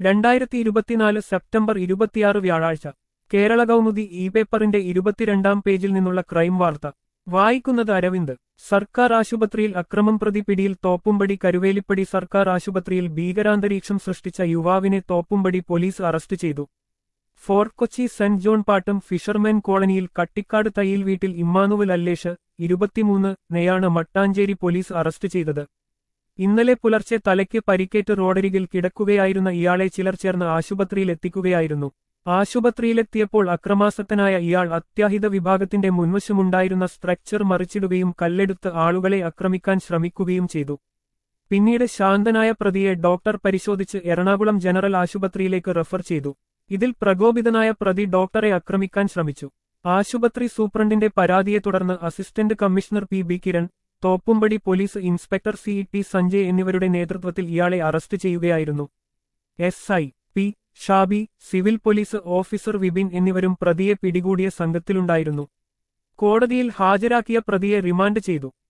രണ്ടായിരത്തി ഇരുപത്തിനാല് സെപ്റ്റംബർ ഇരുപത്തിയാറ് വ്യാഴാഴ്ച കേരള കൗമുദി ഇ പേപ്പറിന്റെ ഇരുപത്തിരണ്ടാം പേജിൽ നിന്നുള്ള ക്രൈം വാർത്ത വായിക്കുന്നത് അരവിന്ദ് സർക്കാർ ആശുപത്രിയിൽ അക്രമം പ്രതി പിടിയിൽ തോപ്പുംപടി കരുവേലിപ്പടി സർക്കാർ ആശുപത്രിയിൽ ഭീകരാന്തരീക്ഷം സൃഷ്ടിച്ച യുവാവിനെ തോപ്പുംപടി പോലീസ് അറസ്റ്റ് ചെയ്തു Fort Kochi Saint John Pattam fishermen കോളനിയിൽ കട്ടിക്കാട് തയ്യിൽ വീട്ടിൽ ഇമ്മാനുവൽ അല്ലേഷ് ഇരുപത്തിമൂന്ന് നെയാണ് മട്ടാഞ്ചേരി പോലീസ് അറസ്റ്റ് ചെയ്തത് ഇന്നലെ പുലർച്ചെ തലയ്ക്ക് പരിക്കേറ്റ് റോഡരികിൽ കിടക്കുകയായിരുന്ന ഇയാളെ ചിലർ ചേർന്ന് ആശുപത്രിയിൽ എത്തിക്കുകയായിരുന്നു ആശുപത്രിയിലെത്തിയപ്പോൾ അക്രമാസക്തനായ ഇയാൾ അത്യാഹിത വിഭാഗത്തിന്റെ മുൻവശമുണ്ടായിരുന്ന സ്ട്രക്ചർ മറിച്ചിടുകയും കല്ലെടുത്ത് ആളുകളെ ആക്രമിക്കാൻ ശ്രമിക്കുകയും ചെയ്തു പിന്നീട് ശാന്തനായ പ്രതിയെ ഡോക്ടർ പരിശോധിച്ച് എറണാകുളം ജനറൽ ആശുപത്രിയിലേക്ക് റഫർ ചെയ്തു ഇതിൽ പ്രകോപിതനായ പ്രതി ഡോക്ടറെ ആക്രമിക്കാൻ ശ്രമിച്ചു ആശുപത്രി സൂപ്രണ്ടിന്റെ പരാതിയെ തുടർന്ന് assistant commissioner P B Kiran Thoppumpady police inspector C T Sanjay എന്നിവരുടെ നേതൃത്വത്തിൽ ഇയാളെ അറസ്റ്റ് ചെയ്യുകയായിരുന്നു S I P Shabi civil police officer Vipin എന്നിവരും പ്രതിയെ പിടികൂടിയ സംഘത്തിലുണ്ടായിരുന്നു കോടതിയിൽ ഹാജരാക്കിയ പ്രതിയെ റിമാൻഡ് ചെയ്തു